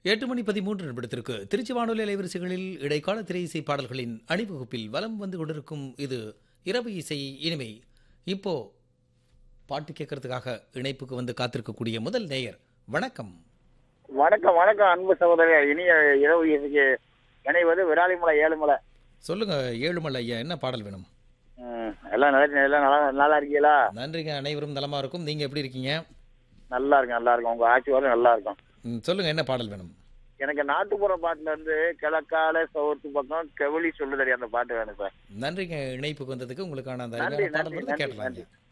எட்டு மணி பதிமூன்று நிமிடத்திற்கு திருச்சி வானொலி அலைவரிசைகளில் இடைக்கால திரை இசை பாடல்களின் அணிவகுப்பில் வலம் வந்து கொண்டிருக்கும் இது இரவு இசை இனிமை இப்போ பாட்டு கேட்கறதுக்காக இணைப்புக்கு வந்து காத்திருக்கக்கூடிய முதல் நேயர் வணக்கம் வணக்கம் வணக்கம் அன்பு சகோதரர் இனிய இரவு இசைக்கு இணைவது விராலிமலை ஏழுமலை சொல்லுங்க ஏழுமலை ஐயா என்ன பாடல் வேணும் ம், எல்லாம் நல்லா எல்லாம் நல்லா நல்லா இருக்கீங்களா நன்றிங்க அனைவரும் நலமா இருக்கும் நீங்க எப்படி இருக்கீங்க நல்லா இருக்கும் நல்லா இருக்கும் உங்க ஆட்சி வரும் நல்லா இருக்கும் ம், சொல்லுங்க என்ன பாடல் வேணும் எனக்கு நாட்டுப்புற பாட்டுல இருந்து கிழக்கால சவுத்து பக்கம் கெவலி சொல்லுதறி அந்த பாட்டு வேணும் சார் நன்றிங்க இணைப்புக்கு வந்ததுக்கு உங்களுக்கான அந்த நன்றி அருமையான பாடல் நன்றி வருது நன்றி கேட்டலாங்க நன்றி